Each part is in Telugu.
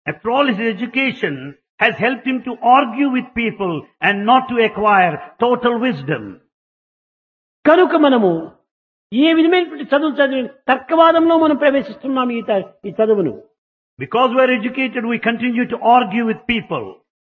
After all, his education has helped him to argue with people and not to acquire total wisdom. కనుక మనము ఏ విధమైనటువంటి చదువు చదివి తర్కవాదంలో మనం ప్రవేశిస్తున్నాం ఈ త- ఈ చదువును Because we are educated, we continue to argue with people.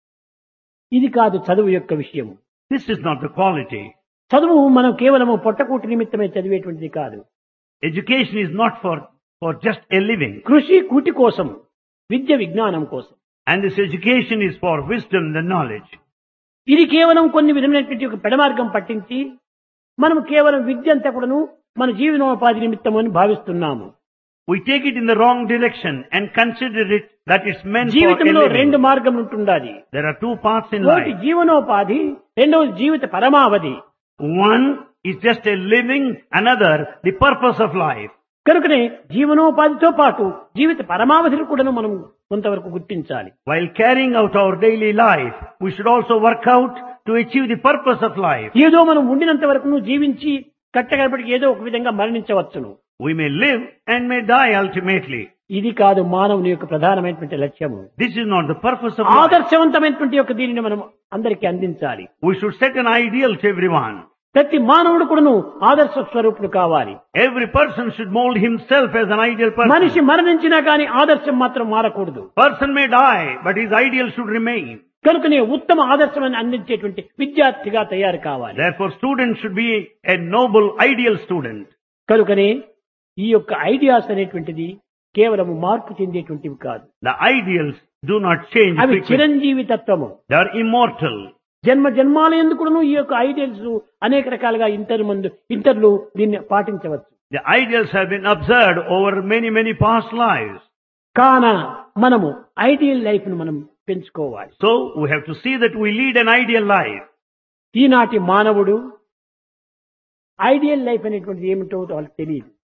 ఇది కాదు చదువు యొక్క విషయం This is not the quality. చదువు మనం కేవలము పొట్టకూటి నిమిత్తమే చదివేటువంటిది కాదు Education is not for, for just a living. కృషి కూటి కోసం విద్య విజ్ఞానం కోసం And this education is for wisdom and knowledge. ఇది కేవలం కొన్ని విధమైనటువంటి ఒక పెడమార్గం పట్టించి మనం కేవలం విద్య అంతా కూడాను మన జీవనోపాధి నిమిత్తం అని భావిస్తున్నాము We take it in the wrong direction and consider it that it's meant for a జీవితంలో రెండు living. మార్గం ఉంటుండాలి There are two paths in ఒకటి life. జీవనోపాధి రెండవది జీవిత పరమావధి One is just a living, another the purpose of life. కనుకనే జీవనోపాధితో పాటు జీవిత పరమావధిని కూడాను మనం కొంతవరకు గుర్తించాలి While carrying out our daily life, we should also work out to achieve the purpose of life. ఏదో మనం ఉండినంత వరకు జీవించి కట్టగడపటికి ఏదో ఒక విధంగా మరణించవచ్చును We may live and may die ultimately. ఇది కాదు మానవుని యొక్క ప్రధానమైనటువంటి లక్ష్యము This is not the purpose of life. ఆదర్శవంతమైనటువంటి యొక్క దీనిని మనం అందరికీ అందించాలి We should set an ideal to everyone. ప్రతి మానవుడు కూడాను ఆదర్శ స్వరూపుడు కావాలి Every person should mold himself as an ideal మనిషి person. మరణించినా కానీ ఆదర్శం మాత్రం మారకూడదు Person may die, but his ideal should remain. కనుకనే ఉత్తమ ఆదర్శమని అందించేటువంటి విద్యార్థిగా తయారు కావాలి Therefore, students should be a noble, ideal student. కనుకనే ఈ యొక్క ఐడియాస్ అనేటువంటిది కేవలం మార్పు చెందేటువంటివి కాదు The ideals do not change అవి frequently. చిరంజీవి తత్వము They are immortal. జన్మ జన్మాల ఎందుకును ఈ యొక్క ఐడియల్స్ అనేక రకాలుగా ఇంటర్ ముందు ఇంటర్లు దీన్ని పాటించవచ్చు The ideals have been observed over many, many past lives. కాన మనము ఐడియల్ లైఫ్ ను మనం పెంచుకోవాలి So, we have to see that we lead an ideal life. ఈనాటి మానవుడు ఐడియల్ లైఫ్ అనేటువంటిది ఏమిటో వాళ్ళకి తెలియదు